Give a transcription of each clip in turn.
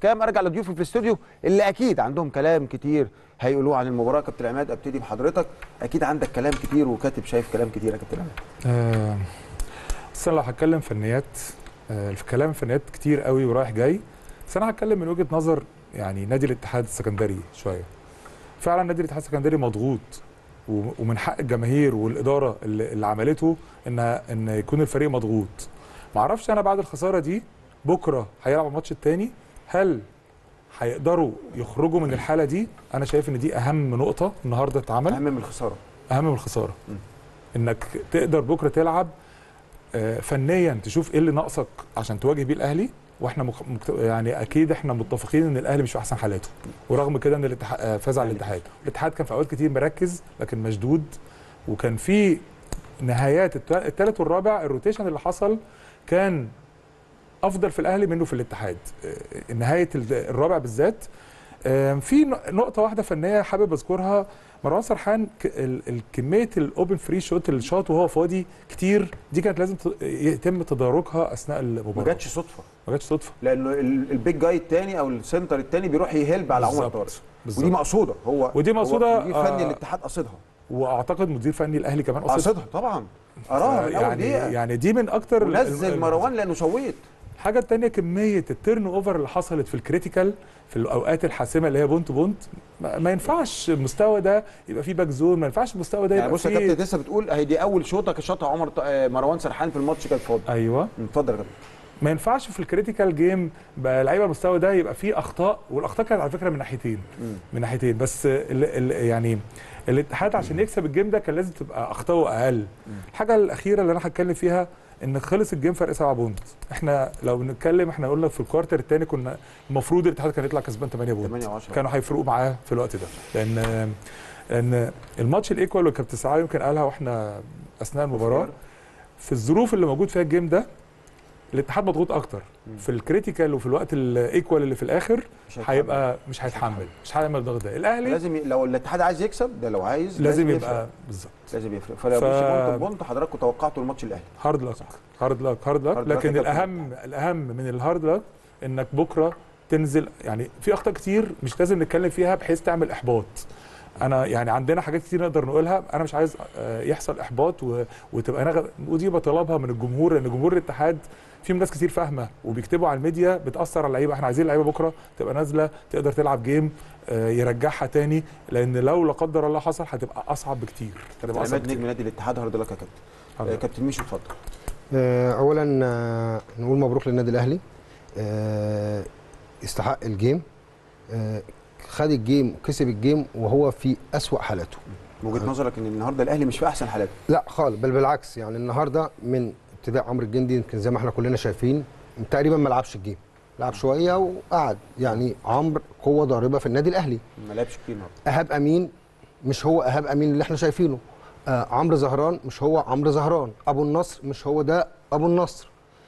كام ارجع لضيوفي في الاستوديو اللي اكيد عندهم كلام كتير هيقولوه عن المباراه كابتن عماد ابتدي بحضرتك اكيد عندك كلام كتير وكاتب شايف كلام كتير يا كابتن عماد آه، بس انا لو هتكلم فنيات آه، في كلام فنيات كتير قوي ورايح جاي بس انا هتكلم من وجهه نظر يعني نادي الاتحاد السكندري شويه فعلا نادي الاتحاد السكندري مضغوط و- ومن حق الجماهير والاداره اللي, اللي عملته ان ان يكون الفريق مضغوط ما اعرفش انا بعد الخساره دي بكره هيلعب الماتش الثاني هل هيقدروا يخرجوا من الحاله دي انا شايف ان دي اهم نقطه النهارده اتعمل اهم من الخساره اهم من الخساره م. انك تقدر بكره تلعب آه، فنيا تشوف ايه اللي ناقصك عشان تواجه بيه الاهلي واحنا مك... مكت... يعني اكيد احنا متفقين ان الاهلي مش في احسن حالاته ورغم كده ان الاتحاد آه، فاز على الاتحاد الاتحاد كان في اوقات كتير مركز لكن مشدود وكان في نهايات الت- التالت والرابع الروتيشن اللي حصل كان افضل في الاهلي منه في الاتحاد آه، نهايه ال- الرابع بالذات آم، في ن- نقطة واحدة فنية حابب أذكرها مروان سرحان ك- ال- ال- كمية الأوبن فري شوت اللي شاط وهو فاضي كتير دي كانت لازم ت- يتم تداركها أثناء ما المباراة جاتش صدفه ما جاتش صدفة لانه ال- البيج جاي الثاني او السنتر الثاني بيروح يهلب على عمر بالظبط. طارق بالظبط. ودي مقصوده هو ودي هو مقصودة، مدير آه، فني الاتحاد قصدها وأعتقد مدير فني الأهلي كمان قصد قصدها طبعا اراها من اول يعني دقيقه يعني دي من أكتر ال- ونزل ال- مروان لانه شويت الحاجة التانية كمية التيرن اوفر اللي حصلت في الكريتيكال في الأوقات الحاسمة اللي هي بونت بونت ما ما ينفعش المستوى ده يبقى فيه باك زون ما ينفعش المستوى ده يعني يبقى بص يا فيه كابتن لسه بتقول اهي دي اول شوطه كان شاطها عمر ط- آه، مروان سرحان في الماتش كان فاضي أيوه اتفضل يا كابتن ما ينفعش في الكريتيكال جيم بقى لعيبه المستوى ده يبقى فيه اخطاء والاخطاء كانت على فكره من ناحيتين مم. من ناحيتين بس ال ال يعني الاتحاد عشان يكسب الجيم ده كان لازم تبقى اخطائه اقل الحاجه الاخيره اللي انا هتكلم فيها ان خلص الجيم فرق 7 بونت احنا لو بنتكلم احنا قلنا في الكوارتر الثاني كنا المفروض الاتحاد كان يطلع كسبان 8 بونت 8 و10 كانوا هيفرقوا معاه في الوقت ده لان لان الماتش الايكوال اللي كابتن سعاد يمكن قالها واحنا اثناء المباراه في الظروف اللي موجود فيها الجيم ده الاتحاد مضغوط اكتر مم. في الكريتيكال وفي الوقت الايكوال اللي في الاخر مش هيتحمل. هيبقى مش هيتحمل مش هيعمل الضغط ده الاهلي لازم ي... لو الاتحاد عايز يكسب ده لو عايز لازم يفرق. يبقى بالظبط لازم يفرق فلو ف- مش بونت بونت حضراتكم توقعتوا الماتش الاهلي هارد لك هارد لك هارد لك هارد لك لكن يا الاهم الاهم من الهارد لك انك بكره تنزل يعني في اخطاء كتير مش لازم نتكلم فيها بحيث تعمل احباط انا يعني عندنا حاجات كتير نقدر نقولها انا مش عايز آه، يحصل احباط و- وتبقى نغ... ودي بطلبها من الجمهور لان جمهور الاتحاد في ناس كتير فاهمه وبيكتبوا على الميديا بتاثر على اللعيبه احنا عايزين اللعيبه بكره تبقى نازله تقدر تلعب جيم آه، يرجعها تاني لان لو لا قدر الله حصل هتبقى اصعب بكتير كابتن هتبقى اصعب عماد نجم كتير نادي الاتحاد هارد لك يا كابتن آه، هارد. كابتن ميشو اتفضل آه، اولا آه، نقول مبروك للنادي الاهلي آه، استحق الجيم آه، خد الجيم وكسب الجيم وهو في اسوا حالاته من وجهه نظرك ان النهارده الاهلي مش في احسن حالاته لا خالص بل بالعكس يعني النهارده من ابتداء عمرو الجندي يمكن زي ما احنا كلنا شايفين تقريبا ما لعبش الجيم لعب شويه وقعد يعني عمرو قوه ضاربه في النادي الاهلي ما لعبش كتير النهارده ايهاب امين مش هو ايهاب امين اللي احنا شايفينه آه عمرو زهران مش هو عمرو زهران ابو النصر مش هو ده ابو النصر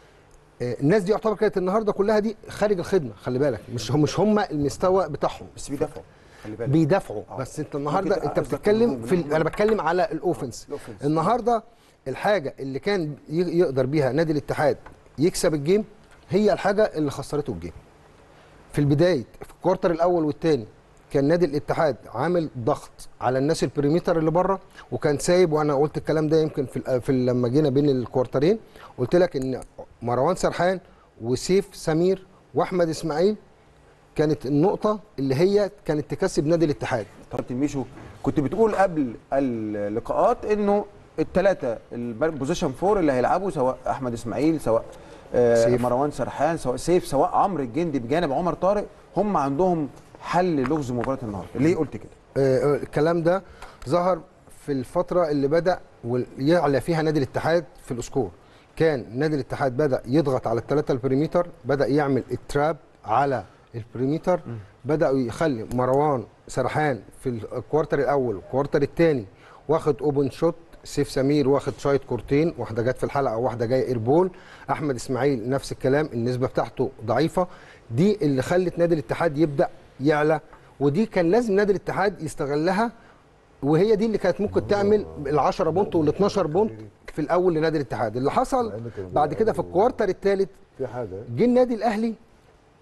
آه الناس دي يعتبر كانت النهارده كلها دي خارج الخدمه خلي بالك مش هم مش هم المستوى بتاعهم بس بيدافعوا خلي بالك بيدافعوا آه. بس انت النهارده ممكن انت قصدك بتتكلم الهجوم، في ال- الهجوم. انا بتكلم على الاوفنس الأوفنس. النهارده الحاجه اللي كان ي- يقدر بيها نادي الاتحاد يكسب الجيم هي الحاجه اللي خسرته الجيم في البدايه في الكوارتر الاول والثاني كان نادي الاتحاد عامل ضغط على الناس البريمتر اللي بره وكان سايب وانا قلت الكلام ده يمكن في, ال- في ال- لما جينا بين الكوارترين قلت لك ان مروان سرحان وسيف سمير واحمد اسماعيل كانت النقطه اللي هي كانت تكسب نادي الاتحاد كابتن ميشو كنت بتقول قبل اللقاءات انه الثلاثه البوزيشن فور اللي هيلعبوا سواء احمد اسماعيل سواء آه سيف. مروان سرحان سواء سيف سواء عمرو الجندي بجانب عمر طارق هم عندهم حل لغز مباراه النهارده ليه قلت كده آه، آه، الكلام ده ظهر في الفترة اللي بدأ ويعلى فيها نادي الاتحاد في الاسكور كان نادي الاتحاد بدأ يضغط على الثلاثة البريميتر بدأ يعمل التراب على البريميتر بدأوا يخلي مروان سرحان في الكوارتر الأول والكوارتر الثاني واخد اوبن شوت سيف سمير واخد شايط كورتين واحده جت في الحلقه وواحده جايه ايربول احمد اسماعيل نفس الكلام النسبه بتاعته ضعيفه دي اللي خلت نادي الاتحاد يبدا يعلى ودي كان لازم نادي الاتحاد يستغلها وهي دي اللي كانت ممكن تعمل ال 10 بونت وال 12 بونت في الاول لنادي الاتحاد اللي حصل بعد كده في الكوارتر الثالث في حاجه جه النادي الاهلي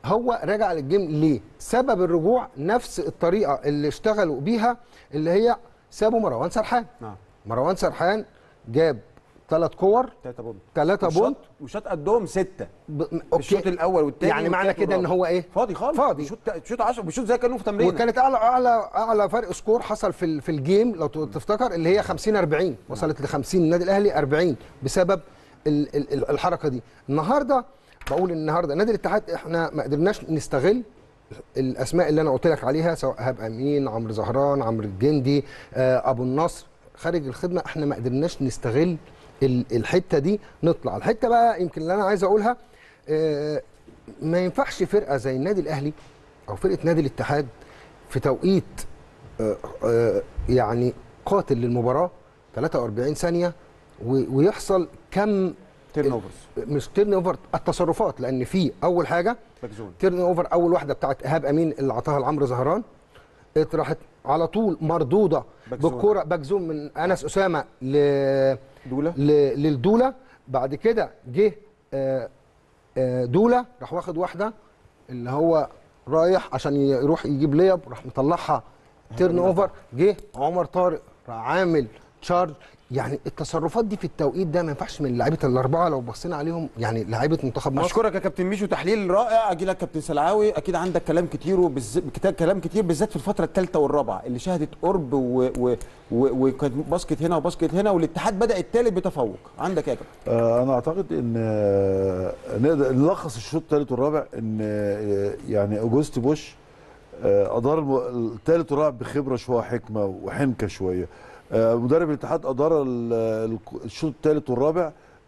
هو رجع للجيم ليه سبب الرجوع نفس الطريقه اللي اشتغلوا بيها اللي هي سابوا مروان سرحان نعم مروان سرحان جاب ثلاث كور 3 بونت ثلاثة بونت وشاط قدهم 6 ب... الشوط الاول والثاني يعني معنى كده ان هو ايه فاضي خالص فاضي. بيشوط بيشوط 10 بيشوط زي كانه في تمرين وكانت اعلى اعلى اعلى فرق سكور حصل في ال- في الجيم لو تفتكر اللي هي 50 40 وصلت ل 50 النادي الاهلي 40 بسبب ال- ال- ال- الحركه دي النهارده بقول النهارده نادي الاتحاد احنا ما قدرناش نستغل الاسماء اللي انا قلت لك عليها سواء ايهاب امين عمرو زهران عمرو الجندي آه، ابو النصر خارج الخدمه احنا ما قدرناش نستغل ال- الحته دي نطلع الحته بقى يمكن اللي انا عايز اقولها آه، ما ينفعش فرقه زي النادي الاهلي او فرقه نادي الاتحاد في توقيت آه، آه، يعني قاتل للمباراه 43 ثانيه و- ويحصل كم تيرن اوفرز مش تيرن اوفر التصرفات لان في اول حاجه باك زون تيرن اوفر اول واحده بتاعت ايهاب امين اللي عطاها لعمرو زهران اتراحت على طول مردوده باك زون. بالكوره باك زون من انس اسامه ل... دوله ل... للدوله بعد كده جه آه، آه، دوله راح واخد واحده اللي هو رايح عشان يروح يجيب ليب راح مطلعها تيرن اوفر جه عمر طارق راح عامل تشارج يعني التصرفات دي في التوقيت ده ما ينفعش من لعيبه الاربعه لو بصينا عليهم يعني لعيبه منتخب مصر اشكرك يا كابتن ميشو تحليل رائع اجي لك كابتن سلعاوي اكيد عندك كلام كتير وبالذات كتاب كلام كتير بالذات في الفتره الثالثه والرابعه اللي شهدت قرب و- و- و- وكانت باسكت هنا وباسكت هنا والاتحاد بدا الثالث بتفوق عندك يا كابتن آه، انا اعتقد ان آه، نقدر نلخص الشوط الثالث والرابع ان آه، يعني اوجوست بوش آه، ادار الم- الثالث والرابع بخبره شويه حكمه وحنكه شويه آه، مدرب الاتحاد ادار ال- ال- الشوط الثالث والرابع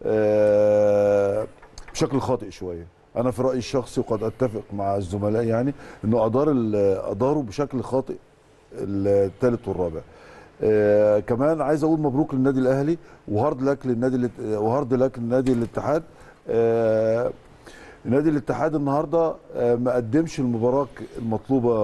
آه، بشكل خاطئ شويه انا في رايي الشخصي وقد اتفق مع الزملاء يعني انه ادار ال- اداره بشكل خاطئ الثالث والرابع آه كمان عايز اقول مبروك للنادي الاهلي وهارد لك للنادي الات- وهارد لك للنادي الاتحاد آه نادي الاتحاد النهارده آه ما قدمش المباراه ك- المطلوبه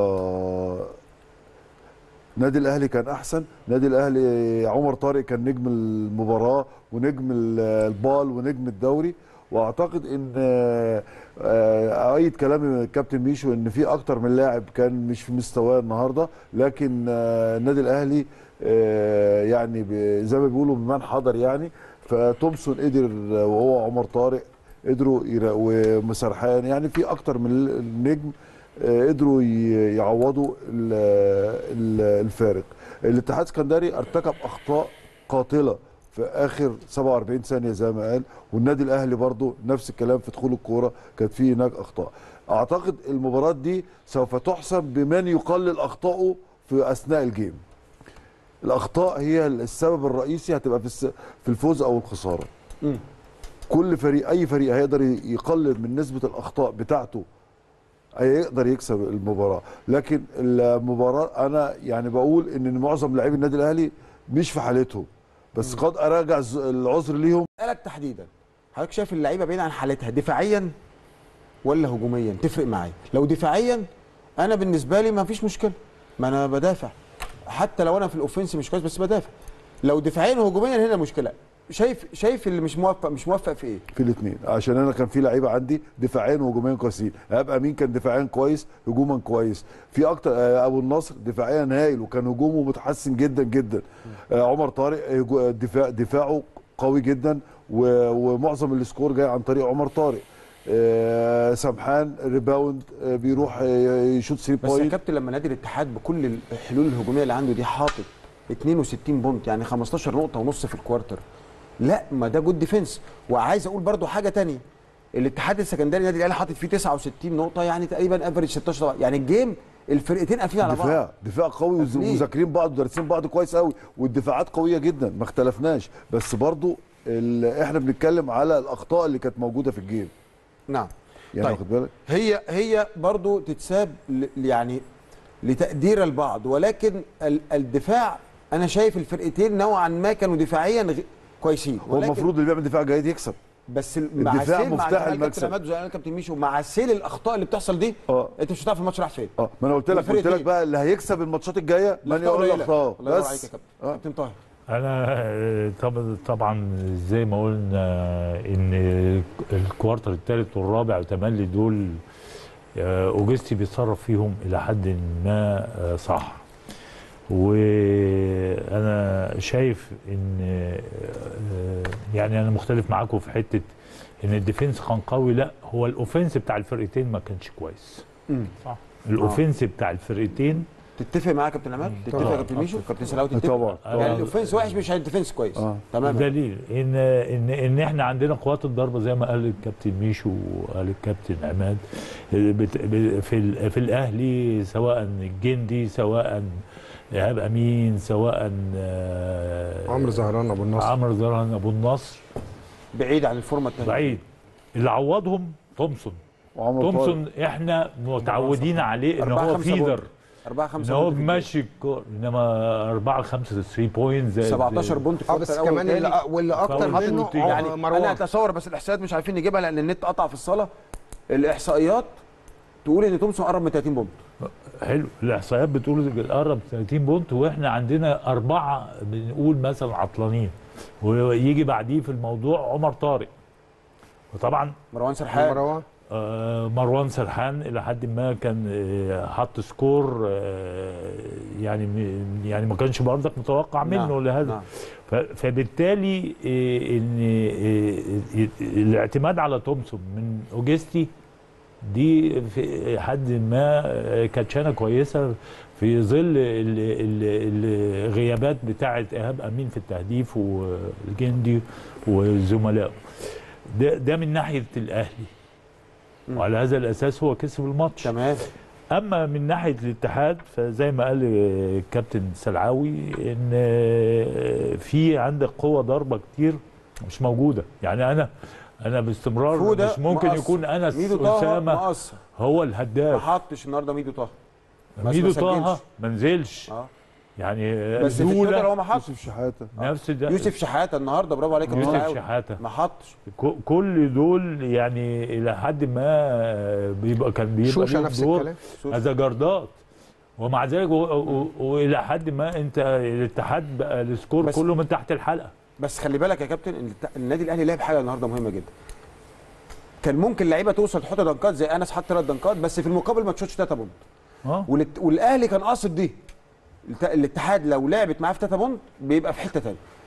نادي الاهلي كان احسن نادي الاهلي عمر طارق كان نجم المباراه ونجم ال- البال ونجم الدوري واعتقد ان آه، آه، ايد كلام الكابتن ميشو ان في اكتر من لاعب كان مش في مستواه النهارده لكن آه، النادي الاهلي آه، يعني ب- زي ما بيقولوا بمن حضر يعني فتومسون قدر آه، وهو عمر طارق قدروا يرا- ومسرحان يعني في اكتر من النجم آه، قدروا ي- يعوضوا ال- ال- الفارق الاتحاد السكندري ارتكب اخطاء قاتله في اخر 47 ثانيه زي ما قال والنادي الاهلي برضو نفس الكلام في دخول الكوره كانت فيه هناك اخطاء اعتقد المباراه دي سوف تحسب بمن يقلل اخطائه في اثناء الجيم الاخطاء هي السبب الرئيسي هتبقى في الس- في الفوز او الخساره مم. كل فريق اي فريق هيقدر يقلل من نسبه الاخطاء بتاعته هيقدر يكسب المباراه لكن المباراه انا يعني بقول ان معظم لاعبي النادي الاهلي مش في حالتهم بس قد اراجع الز- العذر ليهم اسالك تحديدا حضرتك شايف اللعيبه بعيد عن حالتها دفاعيا ولا هجوميا تفرق معايا لو دفاعيا انا بالنسبه لي ما فيش مشكله ما انا بدافع حتى لو انا في الاوفنس مش كويس بس بدافع لو دفاعيا وهجوميا هنا مشكله شايف شايف اللي مش موفق مش موفق في ايه في الاثنين عشان انا كان في لعيبه عندي دفاعيا وهجوميا كويسين ابقى مين كان دفاعيا كويس هجوما كويس في اكتر آه، ابو النصر دفاعيا هايل وكان هجومه متحسن جدا جدا آه، عمر طارق هجو- دفاع دفاعه قوي جدا و- ومعظم السكور جاي عن طريق عمر طارق آه، سمحان ريباوند آه، بيروح آه، يشوط 3 بس يا بوينت كابتن لما نادي الاتحاد بكل الحلول الهجوميه اللي عنده دي حاطط 62 بونت يعني 15 نقطه ونص في الكوارتر لا ما ده جود ديفنس وعايز اقول برضو حاجه تانية الاتحاد السكندري النادي الاهلي حاطط فيه 69 نقطه يعني تقريبا افريج 16 طبعا. يعني الجيم الفرقتين قافلين على بعض دفاع دفاع قوي وز- قافلين. ومذاكرين بعض ودارسين بعض كويس قوي والدفاعات قويه جدا ما اختلفناش بس برضو ال- احنا بنتكلم على الاخطاء اللي كانت موجوده في الجيم نعم يعني طيب. واخد بالك هي هي برضو تتساب ل- يعني لتقدير البعض ولكن ال- الدفاع انا شايف الفرقتين نوعا ما كانوا دفاعيا غ- كويسين هو ولكن المفروض اللي بيعمل دفاع جيد يكسب بس ال- مع الدفاع سيل مع مفتاح زي ما قال المكسب. كابتن عماد وزي ما قال كابتن ميشو مع سيل الاخطاء اللي بتحصل دي اه انت مش هتعرف الماتش راح فين اه ما انا قلت لك قلت والفرقتين. لك بقى اللي هيكسب الماتشات الجايه من الأخطاء يقول قليلة. اخطاء الله ينور عليك يا بس كابتن آه. كابتن طاهر انا آه، طب- طبعا زي ما قلنا ان الكوارتر الثالث والرابع وتملي دول آه، اوجستي بيتصرف فيهم الى حد ما آه، صح وانا شايف ان آه، يعني انا مختلف معاكم في حته ان الديفنس كان قوي لا هو الاوفنس بتاع الفرقتين ما كانش كويس مم. الاوفنس بتاع الفرقتين تتفق معايا يا كابتن عماد تتفق يا طبعا. كابتن ميشو كابتن سلاوي تتفق طبعا يعني الاوفنس وحش مش الديفنس كويس اه تمام دليل ان ان ان احنا عندنا قوات الضربه زي ما قال الكابتن ميشو وقال الكابتن عماد بت- ب- في ال- في الاهلي سواء الجندي سواء ايهاب امين سواء آه، عمرو زهران ابو النصر عمرو زهران ابو النصر بعيد عن الفورمه الثانيه بعيد اللي عوضهم تومسون وعمر طارق تومسون احنا متعودين عليه ان أربعة هو خمسة فيدر بونت. 4 ان 5 هو بيمشي الكورة انما 4 5 3 بوينت زي 17 بونت في اه الوقت بس الأول كمان والتاني. اللي واللي اكتر فاول منه شوتينج. آه، يعني انا مروان اتصور بس الاحصائيات مش عارفين نجيبها لان النت قطع في الصاله الاحصائيات تقول ان تومسون قرب من 30 بونت حلو الاحصائيات بتقول قرب 30 بونت واحنا عندنا اربعه بنقول مثلا عطلانين ويجي بعديه في الموضوع عمر طارق وطبعا مروان سرحان مروان آه، مروان سرحان الى حد ما كان آه، حط سكور آه، يعني م- يعني ما كانش برضك متوقع منه نعم، لهذا نعم. ف- فبالتالي آه، ان آه، الاعتماد على تومسون من اوجستي دي في حد ما آه، كانت شانه كويسه في ظل ال- ال- الغيابات بتاعه ايهاب امين في التهديف والجندي وزملائه ده ده من ناحيه الاهلي مم. وعلى هذا الاساس هو كسب الماتش تمام اما من ناحيه الاتحاد فزي ما قال الكابتن سلعاوي ان في عندك قوه ضربه كتير مش موجوده يعني انا انا باستمرار فودة مش ممكن مقص. يكون انس ميدو طه اسامه مقصر هو ما الهداف حطش النهارده ميدو طه بس ميدو ما طه سجلش. ما نزلش اه يعني بس في التوتال زولا هو ما حطش يوسف شحاته نفس ده يوسف شحاته النهارده برافو عليك يا كابتن يوسف سلاوي. شحاته ما حطش ك- كل دول يعني الى حد ما بيبقى كان بيبقى شوشه ليهم نفس دور الكلام هذا جردات ومع ذلك و- و- والى حد ما انت الاتحاد بقى السكور بس- كله من تحت الحلقه بس خلي بالك يا كابتن إن الت- النادي الاهلي لعب حاجه النهارده مهمه جدا كان ممكن لعيبه توصل تحط دنكات زي انس حط ثلاث دنكات بس في المقابل ما تشوتش تاتا بونت اه والت- والاهلي كان قاصد دي الت- الاتحاد لو لعبت معاه في تاتا بونت بيبقى في حته ثانيه